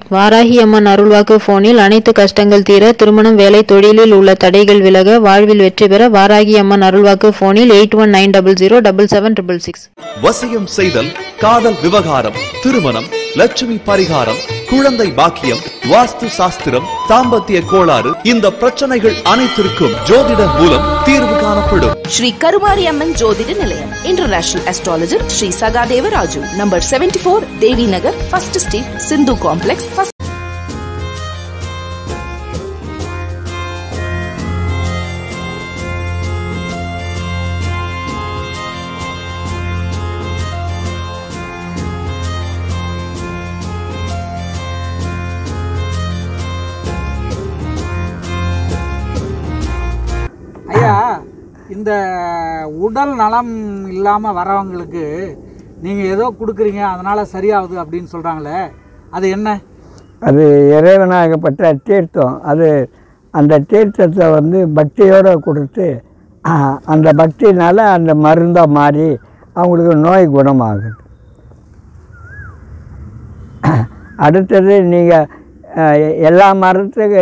வாராகி அம்மன் அருள்வாக்கு போனில் அனைத்து கஷ்டங்கள் தீர திருமணம் வேலை தொழிலில் உள்ள தடைகள் விலக வாழ்வில் வெற்றி பெற வாராகி அம்மன் அருள்வாக்கு போனில் eight one nine double zero double seven triple six வசியம் செய்தல் காதல் விவகாரம் திருமணம் லட்சுமி பரிகாரம் குழந்தை பாக்கியம் வாஸ்து சாஸ்திரம் தாம்பத்திய கோளாறு இந்த பிரச்சனைகள் அனைத்திற்கும் ஜோதிடர் மூலம் தீர்வு காணப்படும் ಶ್ರೀ ಕರುಮಾರಿಯಮ್ಮನ್ ಜ್ಯೋತಿಡ ನಿಲಯ international astrologer Shri Sagadeva Raju number seventy four Devi Nagar first street Sindhu complex first ஐயா இந்த உடல் நலம் இல்லாமல் வரவங்களுக்கு நீங்கள் ஏதோ கொடுக்குறீங்க அதனால் சரியாகுது அப்படின்னு சொல்கிறாங்களே அது என்ன அது இறைவனாகப்பட்ட தீர்த்தம் அது அந்த தீர்த்தத்தை வந்து பக்தியோடு கொடுத்து ஆ, அந்த பக்தினால அந்த மருந்தாக மாறி அவங்களுக்கு நோய் குணமாகுது அடுத்தது நீங்கள் எல்லா மரத்துக்கு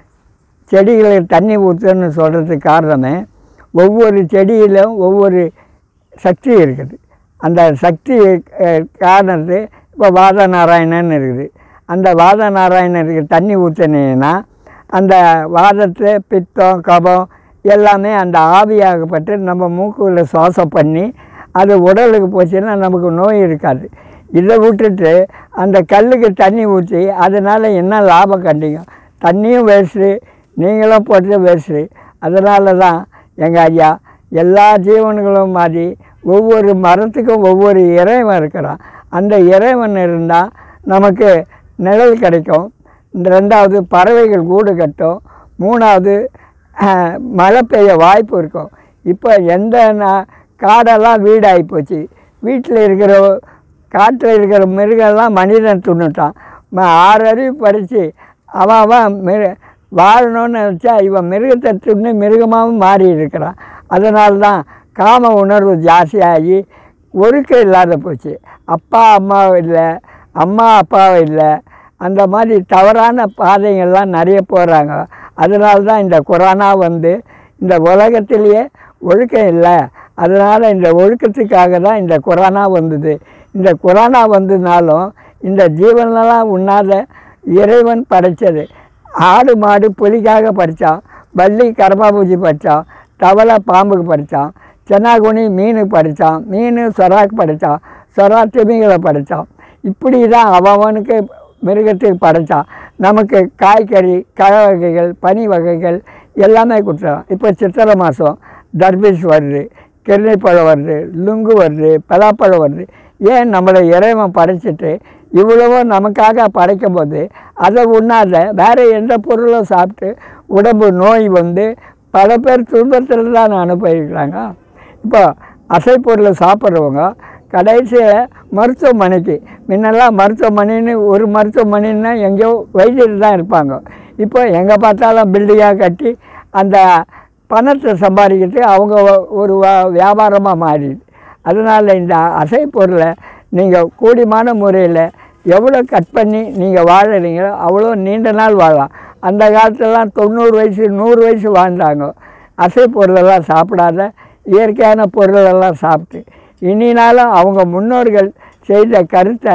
செடிகளுக்கு தண்ணி ஊற்றுன்னு சொல்கிறதுக்கு காரணமே ஒவ்வொரு செடியிலும் ஒவ்வொரு சக்தி இருக்குது அந்த சக்தி அஹ், காரணத்து இப்போ வாத நாராயணன் இருக்குது அந்த வாத நாராயணருக்கு தண்ணி ஊற்றினீங்கன்னா அந்த வாதத்தை பித்தம் கபம் எல்லாமே அந்த ஆவியாகப்பட்டு நம்ம மூக்குள்ள சுவாசம் பண்ணி அது உடலுக்கு போச்சுன்னா நமக்கு நோய் இருக்காது இதை விட்டுட்டு அந்த கல்லுக்கு தண்ணி ஊற்றி அதனால் என்ன லாபம் கண்டிங்க தண்ணியும் வேஸ்ட்டு நீங்களும் போட்டு வேஸ்ட்டு அதனால தான் எங்கள் ஐயா எல்லா ஜீவன்களும் மாதிரி ஒவ்வொரு மரத்துக்கும் ஒவ்வொரு இறைவன் இருக்கிறான் அந்த இறைவன் இருந்தால் நமக்கு நிழல் கிடைக்கும் இந்த ரெண்டாவது பறவைகள் கூடு கட்டும் மூணாவது அஹ், மழை பெய்ய வாய்ப்பு இருக்கும் இப்போ எந்த நா- காடெல்லாம் வீடாகி போச்சு வீட்டில் இருக்கிற காட்டில் இருக்கிற மிருகம்லாம் மனிதன் துண்ணுட்டான் ம- ஆறு அறிவு படித்து அவன் அவன் மிரு வாழணும்னு நினச்சா இவன் மிருகத்தை துண்ணு மிருகமாகவும் மாறி இருக்கிறான் அதனால தான் காம உணர்வு ஜாஸ்தியாகி ஒழுக்கம் இல்லாத போச்சு அப்பா அம்மாவும் இல்லை அம்மா அப்பாவும் இல்லை அந்த மாதிரி தவறான பாதைகள்லாம் நிறைய போகிறாங்க அதனால தான் இந்த கொரோனா வந்து இந்த உலகத்திலேயே ஒழுக்கம் இல்லை அதனால் இந்த ஒழுக்கத்துக்காக தான் இந்த கொரோனா வந்தது இந்த கொரோனா வந்ததுனாலும் இந்த ஜீவனெல்லாம் உண்ணாத இறைவன் படைச்சது ஆடு மாடு புலிக்காக படித்தான் பள்ளி கரப்பாம்பூச்சி படித்தான் தவளை பாம்புக்கு படித்தான் சென்னாகுனி மீனுக்கு படித்தான் மீன் சொராக்கு படித்தான் சொரா திமிங்களை படித்தான் இப்படி தான் அவனுக்கு மிருகத்துக்கு படைத்தான் நமக்கு காய்கறி கழ வகைகள் பனி வகைகள் எல்லாமே கொடுத்தான் இப்போ சித்திரை மாதம் தர்பீஸ் வருது கிருணைப்பழம் வருது லுங்கு வருது பலாப்பழம் வருது ஏன் நம்மளை இறைவன் படைச்சிட்டு இவ்வளவோ நமக்காக படைக்கும் போது அதை உண்ணாத வேறு எந்த பொருளும் சாப்பிட்டு உடம்பு நோய் வந்து பல பேர் துன்பத்தில் தான் அனுபவிக்கிறாங்க இப்போ அசைப்பொருளை சாப்பிட்றவங்க கடைசியில் மருத்துவமனைக்கு முன்னெல்லாம் மருத்துவமனைன்னு ஒரு மருத்துவமனைன்னா எங்கேயோ வைத்தியர் தான் இருப்பாங்க இப்போ எங்கே பார்த்தாலும் பில்டிங்காக கட்டி அந்த பணத்தை சம்பாதிக்கிறது அவங்க ஒரு வியாபாரமாக மாறிடுது அதனால் இந்த அசை பொருளை நீங்கள் கூடிமான முறையில் எவ்வளோ கட் பண்ணி நீங்கள் வாழறீங்களோ அவ்வளோ நீண்ட நாள் வாழலாம் அந்த காலத்துலலாம் தொண்ணூறு வயசு நூறு வயசு வாழ்ந்தாங்க அசை பொருளெல்லாம் சாப்பிடாத இயற்கையான பொருளெல்லாம் சாப்பிட்டு இனினாலும் அவங்க முன்னோர்கள் செய்த கருத்தை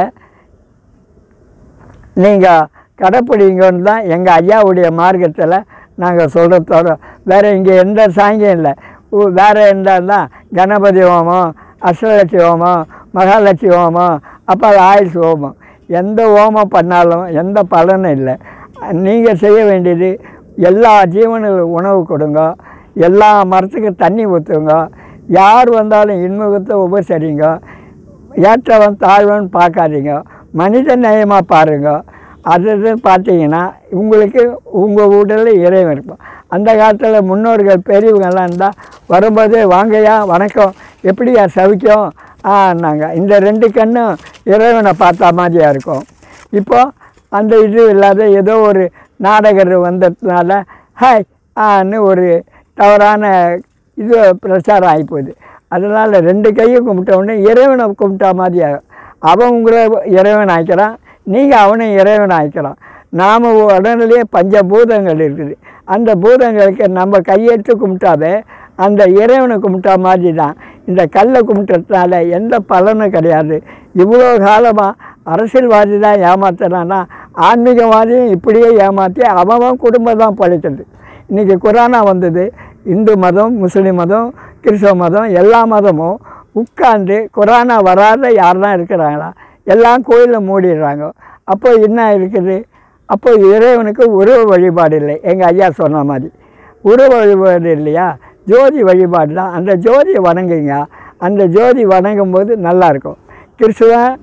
நீங்கள் கடைப்பிடிங்கன்னு தான் எங்கள் ஐயாவுடைய மார்க்கத்தில் நாங்கள் சொல்கிறதோட வேறு இங்கே எந்த சாங்கியம் இல்லை உ- வேறு எந்த தான் கணபதி ஹோமம் அஷ்டலட்சுமி ஹோமம் மகாலட்சுமி ஹோமம் அப்புறம் ஆயுஷ் ஹோமம் எந்த ஹோமம் பண்ணாலும் எந்த பலனும் இல்லை நீங்கள் செய்ய வேண்டியது எல்லா ஜீவனுக்கும் உணவு கொடுங்க எல்லா மரத்துக்கு தண்ணி ஊற்றுங்க யார் வந்தாலும் இன்முகத்தை உபசரிங்க ஏற்றவன் தாழ்வன் பார்க்காதீங்க மனித நேயமாக பாருங்க அது இது பார்த்தீங்கன்னா உங்களுக்கு உங்கள் வீட்டில் இறைவன் இருக்கும் அந்த காலத்தில் முன்னோர்கள் பெரியவங்கெல்லாம் இருந்தால் வரும்போது வாங்கய்யா வணக்கம் எப்படியா சவிக்கும் ஆனாங்க இந்த ரெண்டு கண்ணும் இறைவனை பார்த்தா மாதிரியா இருக்கும் இப்போ அந்த இது இல்லாத ஏதோ ஒரு நாடகர் வந்ததுனால ஹாய் ஆன்னு ஒரு தவறான இது பிரச்சாரம் ஆகிப்போகுது அதனால் ரெண்டு கையும் கும்பிட்ட உடனே இறைவனை கும்பிட்டா மாதிரி ஆகும். அவன் உங்களை இறைவன் ஆக்கிறான் நீங்கள் அவனை இறைவன் ஆக்கலாம் நாம் உடனே பஞ்சபூதங்கள் இருக்குது அந்த பூதங்களுக்கு நம்ம கையெடுத்து கும்பிட்டாவே அந்த இறைவனை கும்பிட்டா மாதிரி தான் இந்த கல்லை கும்பிட்டதுனால எந்த பலனும் கிடையாது இவ்வளோ காலமாக அரசியல்வாதி தான் ஏமாத்துறான்னா ஆன்மீகவாதியும் இப்படியே ஏமாற்றி அவன் குடும்பம் தான் பழிக்கிறது இன்றைக்கி குரானா வந்தது இந்து மதம் முஸ்லீம் மதம் கிறிஸ்தவ மதம் எல்லா மதமும் உட்கார்ந்து குரானா வராத யாருன்னா இருக்கிறாங்களா எல்லாம் கோயிலில் மூடிடுறாங்க அப்போ என்ன இருக்குது அப்போ இறைவனுக்கு உருவ வழிபாடு இல்லை எங்கள் ஐயா சொன்ன மாதிரி உருவ வழிபாடு இல்லையா ஜோதி வழிபாடு தான் அந்த ஜோதியை வணங்குங்க அந்த ஜோதி வணங்கும் போது நல்லாயிருக்கும் கிறிஸ்துவன்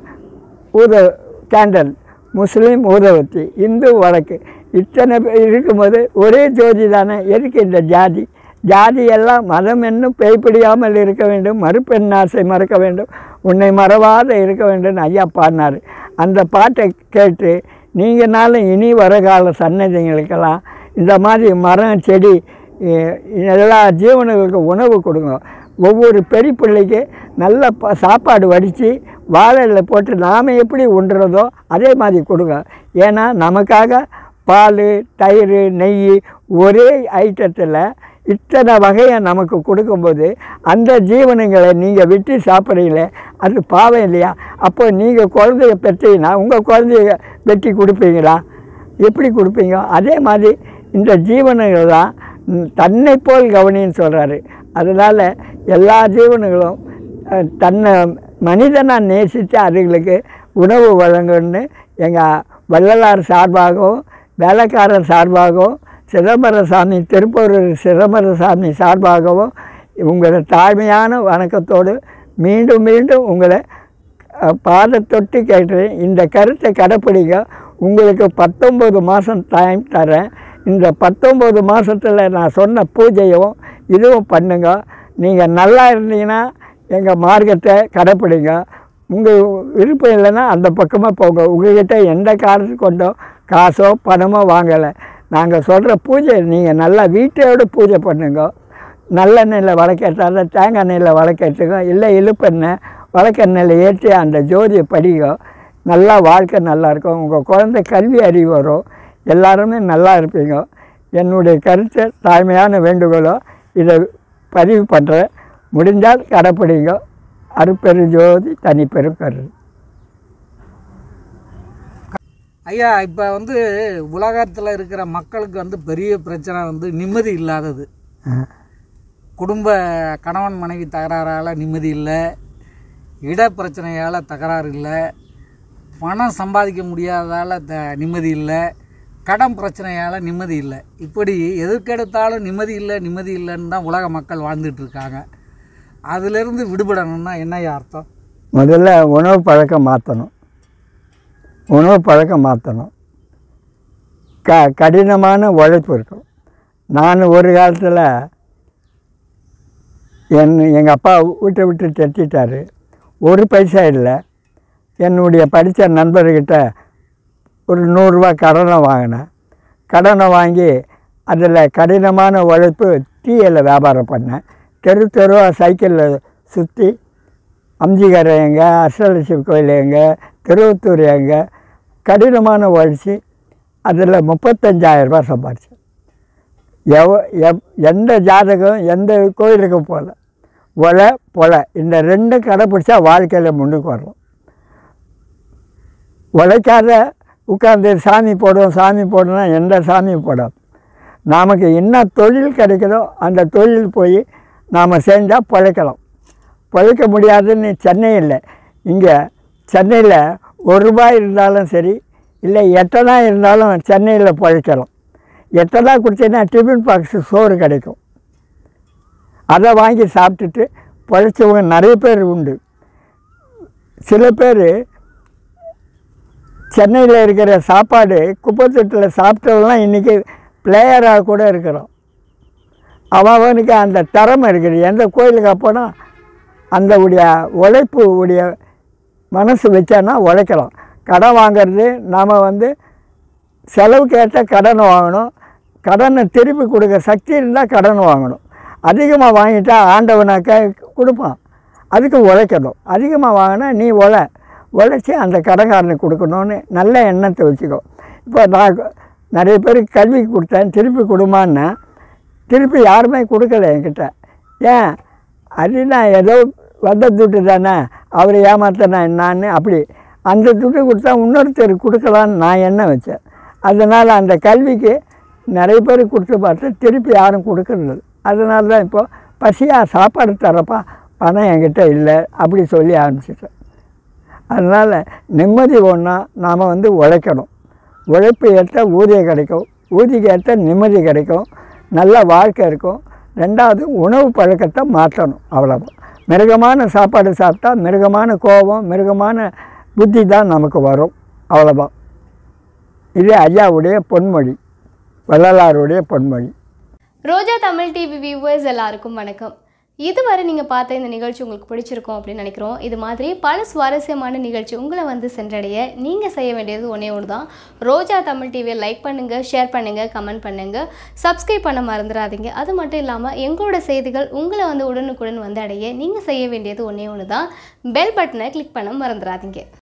ஊத கேண்டல் முஸ்லீம் ஊதவத்தி இந்து வழக்கு இத்தனை பேர் இருக்கும்போது ஒரே ஜோதி தானே எதுக்கு இந்த ஜாதி ஜாதி எல்லாம் மதம் என்னும் பேய்பிடியாமல் இருக்க வேண்டும் மறுப்பெண் ஆசை மறக்க வேண்டும் உன்னை மறவாத இருக்க வேண்டும் ஐயா பாடினார் அந்த பாட்டை கேட்டு நீங்கள்னாலும் இனி வர கால சன்னதிகளுக்கெல்லாம் இந்த மாதிரி மரம் செடி எ- எல்லா ஜீவனுகளுக்கும் உணவு கொடுங்க ஒவ்வொரு பெரிய பிள்ளைக்கு நல்ல ப சாப்பாடு வடித்து வாழையில் போட்டு நாம் எப்படி உண்றதோ அதே மாதிரி கொடுங்க ஏன்னா நமக்காக பால் தயிர் நெய் ஒரே ஐட்டத்தில் இத்தனை வகையை நமக்கு கொடுக்கும்போது அந்த ஜீவனங்களை நீங்கள் விட்டு சாப்பிட்றீங்களே அது பாவம் இல்லையா அப்போ நீங்கள் குழந்தைய பெற்றீங்கன்னா உங்கள் குழந்தைய வெட்டி கொடுப்பீங்களா எப்படி கொடுப்பீங்க அதே மாதிரி இந்த ஜீவனங்கள் தான் ம், தன்னை போல் கவனின்னு சொல்கிறாரு அதனால் எல்லா ஜீவனுங்களும் அஹ், தன்னை மனிதனாக நேசித்து அதுகளுக்கு உணவு வழங்கணும்னு எங்கள் வள்ளலார் சார்பாகவும் வேலைக்காரர் சார்பாகவும் சிதம்பரசாமி திருப்பூர் சிதம்பரசாமி சார்பாகவும் உங்களை தாழ்மையான வணக்கத்தோடு மீண்டும் மீண்டும் உங்களை அஹ், பாதத்தொட்டு கேட்குறேன் இந்த கருத்தை கடைப்பிடிங்க உங்களுக்கு பத்தொம்பது மாதம் டைம் தரேன் இந்த பத்தொம்பது மாதத்தில் நான் சொன்ன பூஜையும் இதுவும் பண்ணுங்க நீங்கள் நல்லா இருந்தீங்கன்னா எங்கள் மார்க்கத்தை கடைப்பிடிங்க உங்கள் விருப்பம் இல்லைன்னா அந்த பக்கமாக போங்க உங்கள்கிட்ட எந்த காசு கொண்டோ காசோ பணமோ வாங்கலை நாங்கள் சொல்கிற பூஜை நீங்கள் நல்லா வீட்டோட பூஜை பண்ணுங்க நல்லெண்ணெயில் வளர்க்கேற்றாத தேங்காய் எண்ணெயில் வளர்க்கேற்றுங்க இல்லை இழுப்பெண்ணெய் வளர்க்கெண்ணெயில் ஏற்றி அந்த ஜோதியை படிங்க நல்லா வாழ்க்கை நல்லா இருக்கும் உங்கள் குழந்தை கல்வி அறிவு வரும் எல்லாருமே நல்லா இருப்பீங்க என்னுடைய கருத்து தாழ்மையான வேண்டுகோளோ இதை பதிவு பண்ணுறேன் முடிஞ்சால் கடைப்பிடிங்க அருப்பெரு ஜோதி தனிப்பெரும் கரு ஐயா இப்போ வந்து உலகத்தில் இருக்கிற மக்களுக்கு வந்து பெரிய பிரச்சனை வந்து நிம்மதி இல்லாதது குடும்ப கணவன் மனைவி தகராறால் நிம்மதி இல்லை இட பிரச்சனையால் தகராறு இல்லை பணம் சம்பாதிக்க முடியாததால் த நிம்மதி இல்லை கடன் பிரச்சனையால் நிம்மதி இல்லை இப்படி எதுக்கெடுத்தாலும் நிம்மதி இல்லை நிம்மதி இல்லைன்னு தான் உலக மக்கள் வாழ்ந்துட்டு இருக்காங்க அதிலிருந்து விடுபடணும்னா என்னய்யா அர்த்தம் முதல்ல உணவு பழக்கம் மாற்றணும் உணவு பழக்கம் மாற்றணும் க கடினமான உழைப்பு இருக்கும் நான் ஒரு காலத்தில் என் எங்கள் அப்பா வீட்டை விட்டு தட்டிட்டாரு ஒரு பைசா இல்லை என்னுடைய படித்த நண்பர்கிட்ட ஒரு நூறுரூவா கடனை வாங்கினேன் கடனை வாங்கி அதில் கடினமான உழைப்பு டீயில் வியாபாரம் பண்ணேன் தெரு தெருவாக சைக்கிளில் சுற்றி அம்ஜிகரை எங்கே அஷ்டலட்சுமி கோயில் எங்கே திருவத்தூர் எங்கே கடினமான உழைச்சி அதில் முப்பத்தஞ்சாயிரம் ரூபாய் சம்பாரிச்சேன் எவ எப் எந்த ஜாதகம் எந்த கோயிலுக்கும் போகல ஒலை பொலை இந்த ரெண்டும் கடைப்பிடிச்சா வாழ்க்கையில் முன்னுக்கு வரலாம் உழைக்காத உட்கார்ந்து சாமி போடுவோம் சாமி போடணும்னா எந்த சாமியும் போடாது நமக்கு என்ன தொழில் கிடைக்குதோ அந்த தொழில் போய் நாம் செஞ்சால் பிழைக்கலாம் பிழைக்க முடியாதுன்னு சென்னை இல்லை இங்கே சென்னையில் ஒரு ரூபாய் இருந்தாலும் சரி இல்லை எட்டனா இருந்தாலும் சென்னையில் பிழைக்கலாம் எட்டனா கொடுத்தீங்கன்னா டிஃபன் பாக்ஸு சோறு கிடைக்கும் அதை வாங்கி சாப்பிட்டுட்டு பிழைச்சவங்க நிறைய பேர் உண்டு சில பேர் சென்னையில் இருக்கிற சாப்பாடு குப்பத்தொட்டில் சாப்பிட்டவங்களாம் இன்றைக்கி பிளேயராக கூட இருக்கிறோம் அவன் அவனுக்கு அந்த திறமை இருக்குது எந்த கோயிலுக்கு போனால் அந்த உடைய உழைப்பு உடைய மனசு வச்சான்னா உழைக்கலாம் கடன் வாங்கிறது நாம் வந்து செலவுக்கு ஏற்ற கடனை வாங்கணும் கடனை திருப்பி கொடுக்க சக்தி இருந்தால் கடன் வாங்கணும் அதிகமாக வாங்கிட்டா ஆண்டவனாக்க கொடுப்பான் அதுக்கு உழைக்கணும் அதிகமாக வாங்கினா நீ உழை உழைச்சி அந்த கடைக்காரனுக்கு கொடுக்கணும்னு நல்ல எண்ணத்தை வச்சுக்கோ இப்போ நான் நிறைய பேருக்கு கல்விக்கு கொடுத்தேன் திருப்பி கொடுமான்னா திருப்பி யாருமே கொடுக்கல என்கிட்ட ஏன் அது நான் ஏதோ வந்த துட்டு தானே அவரை ஏமாத்தினேன் என்னான்னு அப்படி அந்த துட்டு கொடுத்தா இன்னொருத்தருக்கு கொடுக்கலான்னு நான் எண்ணம் வச்சேன் அதனால் அந்த கல்விக்கு நிறைய பேர் கொடுத்து பார்த்து திருப்பி யாரும் கொடுக்கறது அதனால தான் இப்போ பசியாக சாப்பாடு தரப்பா பணம் என்கிட்ட இல்லை அப்படி சொல்லி ஆரம்பிச்சிட்டேன் அதனால் நிம்மதி ஒன்றா நாம் வந்து உழைக்கணும் உழைப்பு ஏற்ற ஊதியம் கிடைக்கும் ஊதியம் ஏற்ற நிம்மதி கிடைக்கும் நல்ல வாழ்க்கை இருக்கும் ரெண்டாவது உணவு பழக்கத்தை மாற்றணும் அவ்வளோதான் மிருகமான சாப்பாடு சாப்பிட்டா மிருகமான கோபம் மிருகமான புத்தி தான் நமக்கு வரும் அவ்வளோதான் இது ஐயாவுடைய பொன்மொழி வள்ளலாருடைய பொன்மொழி ரோஜா தமிழ் டிவி வியூவர்ஸ் எல்லாருக்கும் வணக்கம் இதுவரை நீங்கள் பார்த்த இந்த நிகழ்ச்சி உங்களுக்கு பிடிச்சிருக்கும் அப்படின்னு நினைக்கிறோம் இது மாதிரி பல சுவாரஸ்யமான நிகழ்ச்சி உங்களை வந்து சென்றடைய நீங்கள் செய்ய வேண்டியது ஒன்றே ஒன்று தான் ரோஜா தமிழ் டிவியை லைக் பண்ணுங்கள் ஷேர் பண்ணுங்கள் கமெண்ட் பண்ணுங்கள் சப்ஸ்கிரைப் பண்ண மறந்துடாதீங்க அது மட்டும் இல்லாமல் எங்களோட செய்திகள் உங்களை வந்து உடனுக்குடன் வந்து அடைய நீங்கள் செய்ய வேண்டியது ஒன்றே ஒன்று தான் பெல் பட்டனை கிளிக் பண்ண மறந்துடாதீங்க